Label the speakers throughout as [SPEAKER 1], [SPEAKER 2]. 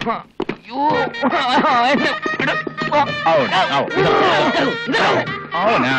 [SPEAKER 1] അയ്യോ എന്നെ വിട്.
[SPEAKER 2] Out, out. Out.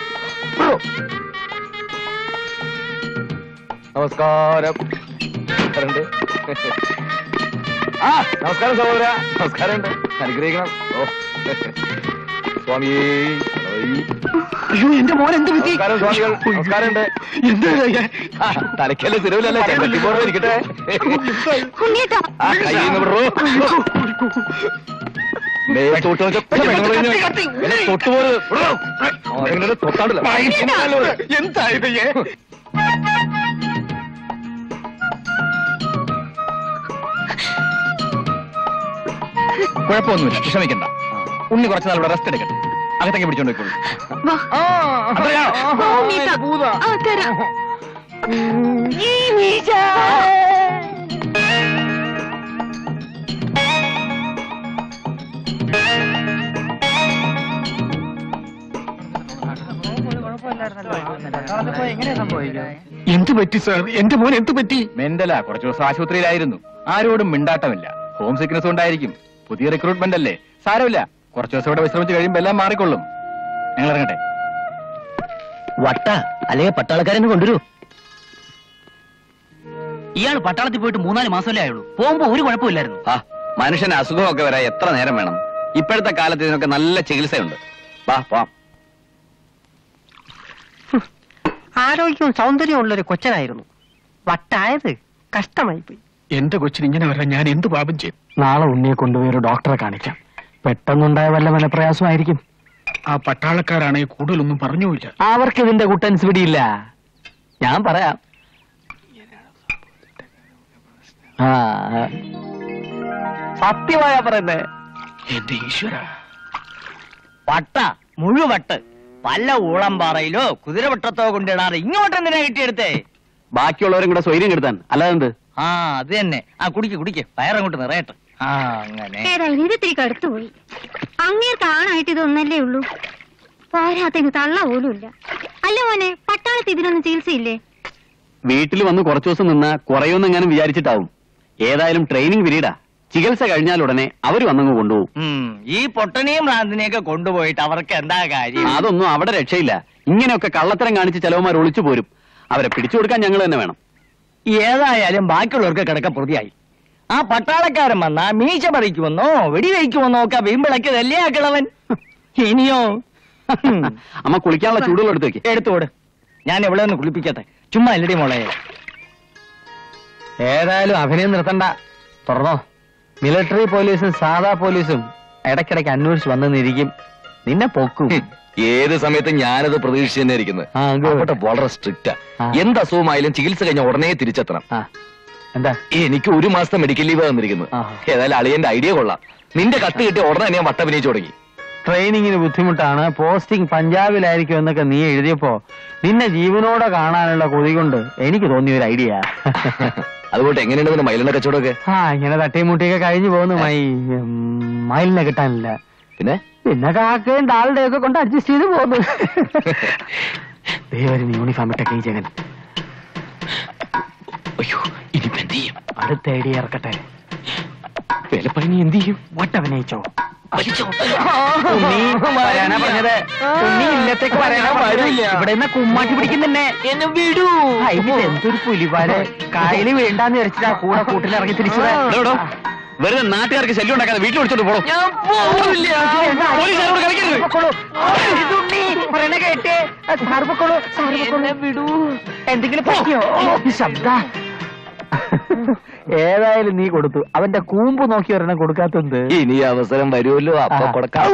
[SPEAKER 3] നമസ്കാരം വരണ്ട്. ആ നമസ്കാരം സഹോദര നമസ്കാരം അനുഗ്രഹിക്കണം ഓ സ്വാമി
[SPEAKER 1] അയ്യോ എന്റെ മോൻ എന്ത് പറ്റി
[SPEAKER 3] നമസ്കാരം സ്വാമികൾ നമസ്കാരം ഉണ്ട് തലക്കല്ലേ തിരുവിലല്ലേ ചെമ്പട്ടിപ്പോടെ ഇരിക്കട്ടെ
[SPEAKER 4] ഉണ്ണിയേട്ടാ
[SPEAKER 3] ആ കയ്യിൽ നിന്ന് വിടറോ ദേ, തൊട്ട് നോക്ക്. പെണ്ണുങ്ങളെ ഇങ്ങനെ- എന്നെ തൊട്ടുപോലെ വിടറോ. ആരെങ്കിലും തൊട്ടാണ്ടല്ലോ
[SPEAKER 1] എന്തായത്
[SPEAKER 2] കുഴപ്പമൊന്നുമില്ല വിഷമിക്കണ്ട ഉണ്ണി കുറച്ച് നാൾ ഇവിടെ റെസ്റ്റ് എടുക്കട്ടെ അകത്തേക്ക് പിടിച്ചോണ്ട് പോയിക്കോളൂ
[SPEAKER 4] വാ
[SPEAKER 2] അത്രയാ?
[SPEAKER 4] വാ, ഉണ്ണിയേട്ടാ ആ തരാം
[SPEAKER 1] എന്ത് പറ്റി സാർ എന്റെ മോൻ എന്ത് പറ്റി
[SPEAKER 2] മെന്റലാ കുറച്ചു ദിവസം ആശുപത്രിയിലായിരുന്നു ആരോടും മിണ്ടാട്ടമില്ല ഹോം സിക്നസ് ഉണ്ടായിരിക്കും പുതിയ റിക്രൂട്ട്മെന്റ് അല്ലേ സാരമില്ല കുറച്ചു ദിവസം ഇവിടെ വിശ്രമിച്ച് കഴിയുമ്പോ എല്ലാം മാറിക്കൊള്ളും ഞങ്ങൾ ഇറങ്ങട്ടെ
[SPEAKER 5] വട്ട അല്ലെങ്കിൽ പട്ടാളക്കാരെന്ന് കൊണ്ടുവരൂ ഇയാൾ പട്ടാളത്തിൽ പോയിട്ട് മൂന്നാല് മാസമല്ലേ ആയുള്ളൂ പോകുമ്പോ ഒരു കുഴപ്പമില്ലായിരുന്നു
[SPEAKER 3] ആ മനുഷ്യന് അസുഖമൊക്കെ വരാൻ എത്ര നേരം വേണം ഇപ്പോഴത്തെ കാലത്ത് ഇതിനൊക്കെ നല്ല ചികിത്സയുണ്ട് വാ പോവാം
[SPEAKER 6] ആരോഗ്യവും സൗന്ദര്യവും ഉള്ളൊരു കൊച്ചനായിരുന്നു വട്ടായത് കഷ്ടമായി പോയി
[SPEAKER 1] എന്റെ കൊച്ചിന് ഇങ്ങനെ വരാൻ ഞാൻ എന്ത് പാപം ചെയ്തു
[SPEAKER 6] നാളെ ഉണ്ണിയെ കൊണ്ടുപോയി ഒരു ഡോക്ടറെ കാണിക്കാം പെട്ടെന്നുണ്ടായ വല്ല മനപ്രയാസമായിരിക്കും
[SPEAKER 1] ആ പട്ടാളക്കാരാണെങ്കിൽ കൂടുതലൊന്നും പറഞ്ഞുമില്ല
[SPEAKER 6] അവർക്ക് ഇതിന്റെ കുട്ടൻസ് പിടിയില്ല ഞാൻ പറയാം ആ സത്യമായ പറയുന്നേ
[SPEAKER 1] എന്റെ ഈശ്വര
[SPEAKER 5] വട്ട മുഴുവട്ട് പല ഊളംപാറയിലോ കുതിരവട്ടത്തോ കൊണ്ടിടാതെ ഇങ്ങോട്ട് എന്തിനാ കിട്ടിയെടുത്തേ
[SPEAKER 3] ബാക്കിയുള്ളവരും കൂടെ സ്വൈര്യം കെടുത്താൻ അല്ലാതെ എന്ത്
[SPEAKER 5] ആ അത് തന്നെ ആ കുടിക്ക് കുടിക്ക് വയറങ്ങോട്ട് നിറയട്ടെ ആ അങ്ങനെ
[SPEAKER 4] ഏതായാലും ഇത് ഇത്തിരി കടുത്തു പോയി അങ്ങേർക്ക് ആണായിട്ട് ഇതൊന്നല്ലേ ഉള്ളൂ പോരാത്തതിന് തള്ള പോലും ഇല്ല അല്ല മോനെ പട്ടാളത്ത് ഇതിനൊന്നും ചികിത്സയില്ലേ
[SPEAKER 3] വീട്ടിൽ വന്ന് കുറച്ചു ദിവസം നിന്നാ കുറയുമെന്നെങ്ങാനും വിചാരിച്ചിട്ടാവും ഏതായാലും ട്രെയിനിങ് പീരീഡാ ചികിത്സ കഴിഞ്ഞാൽ ഉടനെ അവര് വന്നങ്ങ് കൊണ്ടുപോകും
[SPEAKER 5] ഉം, ഈ പൊട്ടനെയും ഭ്രാന്തിനെയൊക്കെ കൊണ്ടുപോയിട്ട് അവർക്ക് എന്താ കാര്യം
[SPEAKER 3] അതൊന്നും അവിടെ രക്ഷയില്ല ഇങ്ങനെയൊക്കെ കള്ളത്തരം കാണിച്ച് ചെലവന്മാർ ഒളിച്ചു പോരും അവരെ പിടിച്ചു കൊടുക്കാൻ ഞങ്ങൾ തന്നെ വേണം
[SPEAKER 5] ഏതായാലും ബാക്കിയുള്ളവർക്ക് കിടക്ക പ്രതിയായി ആ പട്ടാളക്കാരൻ വന്നാ മീശ പറിക്കുമെന്നോ വെടിവെക്കുമെന്നോ ഒക്കെ വീമ്പിളക്കിയതല്ലേ ആ കിളവൻ ഇനിയോ
[SPEAKER 3] അമ്മ കുളിക്കാനുള്ള ചൂടുകൾ എടുത്തു വെക്ക്
[SPEAKER 5] എടുത്തോട് ഞാൻ എവിടെ ഒന്ന് കുളിപ്പിക്കട്ടെ ചുമ്മാ അല്ലടി മോളെ
[SPEAKER 6] ഏതായാലും അഭിനയം നിർത്തണ്ട തുറന്നോ മിലിറ്ററി പോലീസും സാധാ പോലീസും ഇടയ്ക്കിടയ്ക്ക് അന്വേഷിച്ച് വന്നെന്നിരിക്കും നിന്നെ പൊക്കും
[SPEAKER 3] ഏത് സമയത്ത് ഞാനത് പ്രതീക്ഷിച്ച് തന്നെ ഇരിക്കുന്നത്
[SPEAKER 6] ആ, good.
[SPEAKER 3] അവിടെ വളരെ സ്ട്രിക്റ്റാ
[SPEAKER 6] ആ.
[SPEAKER 3] എന്ത് അസുഖമായാലും ചികിത്സ കഴിഞ്ഞ ഉടനെ തിരിച്ചെത്തണം
[SPEAKER 6] ആ എന്താ
[SPEAKER 3] എനിക്ക് ഒരു മാസത്തെ മെഡിക്കൽ ലീവ് തന്നിരിക്കുന്നത്
[SPEAKER 6] ആ.
[SPEAKER 3] ഏതായാലും അളിയന്റെ ഐഡിയ കൊള്ളാം നിന്റെ കത്ത് കിട്ടിയ ഉടനെ തന്നെ ഞാൻ വട്ടഭിനയിച്ചു തുടങ്ങി
[SPEAKER 6] ട്രെയിനിങ്ങിന് ബുദ്ധിമുട്ടാണ് പോസ്റ്റിംഗ് പഞ്ചാബിലായിരിക്കും എന്നൊക്കെ നീ എഴുതിയപ്പോ നിന്നെ ജീവനോടെ കാണാനുള്ള കൊതി കൊണ്ട് എനിക്ക് തോന്നിയ ഒരു ഐഡിയ
[SPEAKER 3] അതുകൊണ്ട് എങ്ങനെയുണ്ട് നിന്റെ മൈലിന്റെ കച്ചവടമൊക്കെ
[SPEAKER 6] ആ ഇങ്ങനെ തട്ടിയും മുട്ടിയൊക്കെ കഴിഞ്ഞു പോകുന്നു മൈ ഉം, മയിലിനെ കിട്ടാനില്ല
[SPEAKER 3] പിന്നെ
[SPEAKER 6] പിന്നെ കാക്കയും താളുടെ ഒക്കെ കൊണ്ട് അഡ്ജസ്റ്റ് ചെയ്ത് പോകുന്നു ദൈവം യൂണിഫോം ഇട്ടൊക്കെ ഈ ജഗൻ
[SPEAKER 3] അയ്യോ ഇനിയിപ്പോ എന്ത് ചെയ്യും
[SPEAKER 6] അടുത്ത ഐഡിയ ഇറക്കട്ടെ
[SPEAKER 3] വിലപ്പണി എന്ത് ചെയ്യും
[SPEAKER 6] വട്ടഭിനയിച്ചോ ഉണ്ണി വരാനാ പറഞ്ഞത് ഉണ്ണി ഇല്ലത്തേക്ക് വരാനാ പറഞ്ഞത് ഇവിടെ നിന്ന് കുമ്മാട്ടി പിടിക്കുന്നെ
[SPEAKER 5] എന്നെ വിടൂ
[SPEAKER 6] എന്തൊരു പുലിപാല് കായല് വേണ്ടാന്ന് വിചാരിച്ചിട്ടാ കൂടെ കൂട്ടിലിറങ്ങി തിരിച്ചത്
[SPEAKER 3] എടോ, എടോ, വെറുതെ നാട്ടുകാർക്ക് ശല്യം ഉണ്ടാക്കാതെ വീട്ടിൽ വിളിച്ചോണ്ട് പോണോ
[SPEAKER 5] ഞാൻ പോവില്ല
[SPEAKER 3] പോലീസുകാരോട് കളിക്കരുത്
[SPEAKER 6] പറയണ കേട്ടേ സാറ് പൊക്കോളൂ സാറ് പൊക്കോളൂ വിടൂ എന്തെങ്കിലും പറ്റിയോ ശബ്ദ ഏതായാലും നീ കൊടുത്തു അവന്റെ കൂമ്പ് നോക്കി ഒരെണ്ണം കൊടുക്കാത്തത്
[SPEAKER 3] ഇനി അവസരം വരുമല്ലോ അപ്പൊ
[SPEAKER 6] ആ.
[SPEAKER 3] കൊടുക്കാം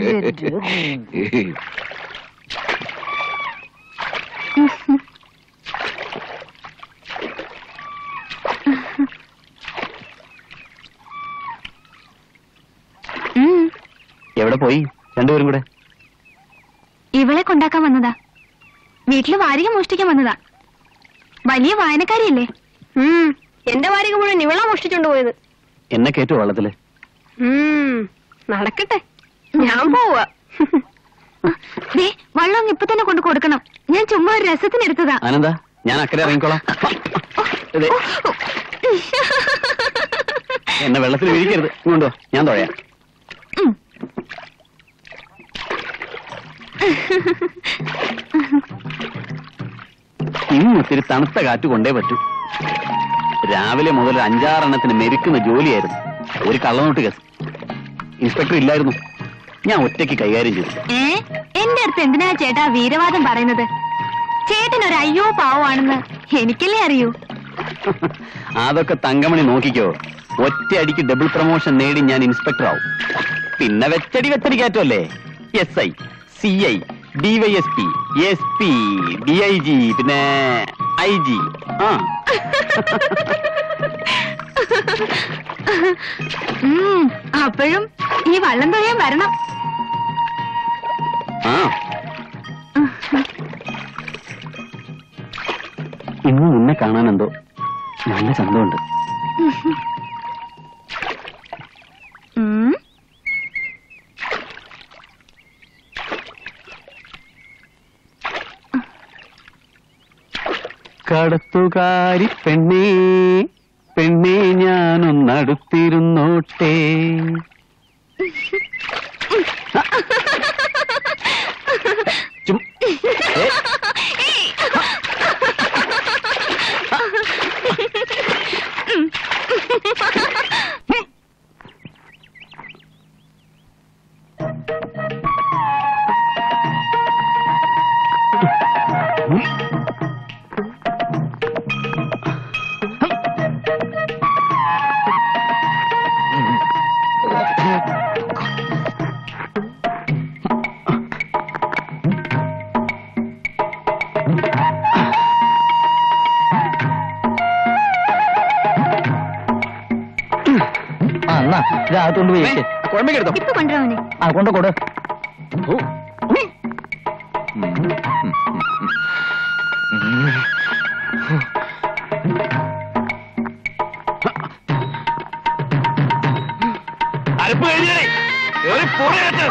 [SPEAKER 4] ഉം,
[SPEAKER 3] എവിടെ പോയി രണ്ടുപേരും കൂടെ
[SPEAKER 4] ഇവളെ കൊണ്ടാക്കാൻ വന്നതാ വീട്ടില് വാരിക മോഷ്ടിക്കാൻ വന്നതാ വലിയ വായനക്കാരിയല്ലേ ഉം, എന്റെ വാരിക മുഴുവൻ ഇവളാ മോഷ്ടിച്ചോണ്ട് പോയത്
[SPEAKER 3] എന്നെ കേട്ടു വള്ളത്തില്
[SPEAKER 4] ഉം, നടക്കട്ടെ ഞാൻ പോവാ ദേ, വള്ളം ഇപ്പൊ തന്നെ കൊണ്ട് കൊടുക്കണം ഞാൻ ചുമ്മാ ഒരു രസത്തിന് എടുത്തതാ
[SPEAKER 3] ആനന്ദ ഞാൻ അക്കരെ ഇറങ്ങിക്കോളാം ദേ, എന്നെ വെള്ളത്തിൽ വീഴിക്കരുത് ഇങ്ങോട്ടോ ഞാൻ തുഴയാം
[SPEAKER 4] ഉം.
[SPEAKER 3] ഇന്ന് ഒത്തിരി തണുത്ത കാറ്റ് കൊണ്ടേ പറ്റൂ രാവിലെ മുതൽ ഒരു അഞ്ചാറെണ്ണത്തിന് മെരുക്കുന്ന ജോലിയായിരുന്നു ഒരു കള്ളനോട്ട് കേസ് ഇൻസ്പെക്ടർ ഇല്ലായിരുന്നു ഞാൻ ഒറ്റയ്ക്ക് കൈകാര്യം ചെയ്തു
[SPEAKER 4] ഏ എന്റെ അടുത്ത് എന്തിനാ ചേട്ടാ വീരവാദം പറയുന്നത് ചേട്ടൻ ഒരു അയ്യോ പാവമാണെന്ന് എനിക്കല്ലേ അറിയൂ
[SPEAKER 3] അതൊക്കെ തങ്കമണി നോക്കിക്കോ ഒറ്റയടിക്ക് ഡബിൾ പ്രൊമോഷൻ നേടി ഞാൻ ഇൻസ്പെക്ടർ ആവും പിന്നെ വെച്ചടി വെച്ചടി കയറ്റമല്ലേ S I C I DYSP S P D I G പിന്നെ ഐ ജി ആ
[SPEAKER 4] ഉം, അപ്പോഴും ഈ വള്ളം തൊഴിയാൻ വരണം
[SPEAKER 3] ആ ഇന്ന് നിന്നെ കാണാൻ എന്തോ നല്ല ചന്തമുണ്ട്
[SPEAKER 4] ഉം.
[SPEAKER 3] കടത്തുകാരി പെണ്ണേ പെണ്ണേ ഞാനൊന്നടുത്തിരുന്നോട്ടെ ചും- ഏ,
[SPEAKER 5] ആ എന്നാ ഇതകത്തോണ്ട് പോയി വെക്ക്.
[SPEAKER 3] കുഴമ്പക്കെടുത്തോ
[SPEAKER 4] ഇപ്പൊ കൊണ്ടുവരാമനെ
[SPEAKER 5] ആ കൊണ്ട് കൊടു
[SPEAKER 3] അരപ്പ് കഴിഞ്ഞേ ഒരു പുറകത്ത്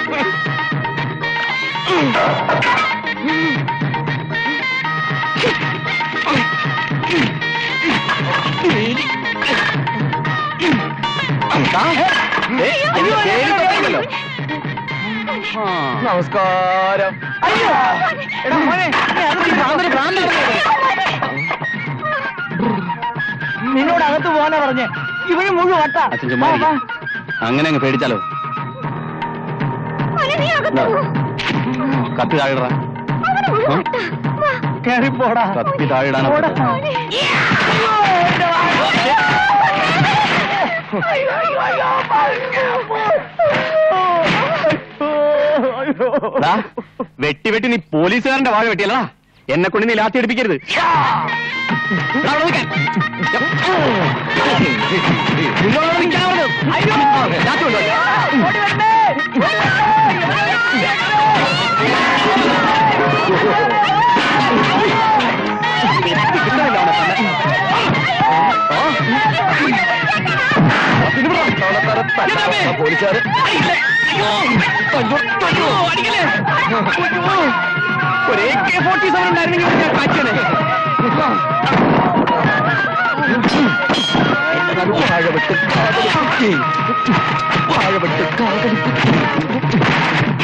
[SPEAKER 5] നമസ്കാരം അയ്യോ എടാ മോനെ നീ അകത്ത് ഭ്രാന്തന് ഭ്രാന്ത് നിന്നോട് അകത്ത് പോകാനാ പറഞ്ഞേ ഇവര് മുഴുവൻ വട്ടാ
[SPEAKER 3] അച്ഛൻ ചുമ്മാ ഇരിക്ക്. അങ്ങനെ അങ്ങ് പേടിച്ചാലോ
[SPEAKER 4] മോനെ, നീ അകത്ത് പോ.
[SPEAKER 3] കത്തി താഴെടാ
[SPEAKER 4] അവന് മുഴുവൻ
[SPEAKER 3] ഉം.
[SPEAKER 4] വട്ടാ. വാ.
[SPEAKER 5] കയറിപ്പോടാ
[SPEAKER 3] കത്തി താഴെടാണ്
[SPEAKER 5] പോടാ.
[SPEAKER 4] മോനെ.
[SPEAKER 3] ദാ, വെട്ടി വെട്ടി നീ പോലീസുകാരന്റെ വാഴ വെട്ടിയല്ലടാ എന്നെ കൊണ്ട് നീ ലാത്തി എടുപ്പിക്കരുത് ദാ, അവിടെ നിൽക്കാൻ. നിന്നോട് നിൽക്കാൻ പറഞ്ഞത്. ലാത്തി കൊണ്ടുവാ. കിട്ടുന്നില്ല അവനെ തന്നെ. ആ? പോലീസുകാര് ഒരു എ കെ ഫോർട്ടി സെവൻ ഉണ്ടായിരുന്നെങ്കിൽ ഞാൻ കാച്ചനെ വാഴവെട്ട് കാതലിപ്പിച്ച് വാഴവെട്ട് കാതലിപ്പിച്ച്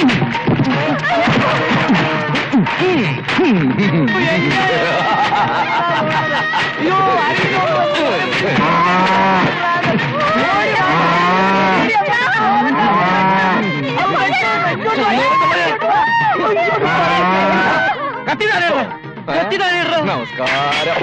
[SPEAKER 3] നമസ്കാരം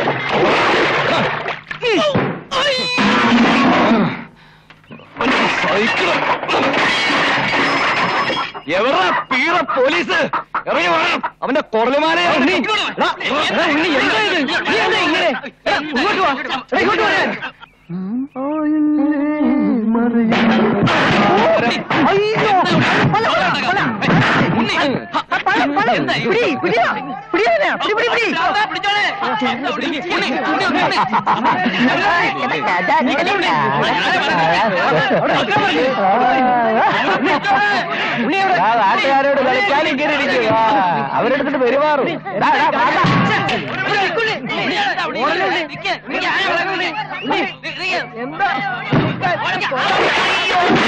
[SPEAKER 3] എവറാ പീറ പോലീസ് ഇറങ്ങി വേണം അവന്റെ കൊറലുമാരെ
[SPEAKER 5] നാട്ടുകാരോട് കളിക്കാൻ ഇങ്ങനെ ഇരിക്കുക അവരെടുത്തിട്ട് പെരുമാറും ഡാ, ഡാ, വാടാ. എന്താ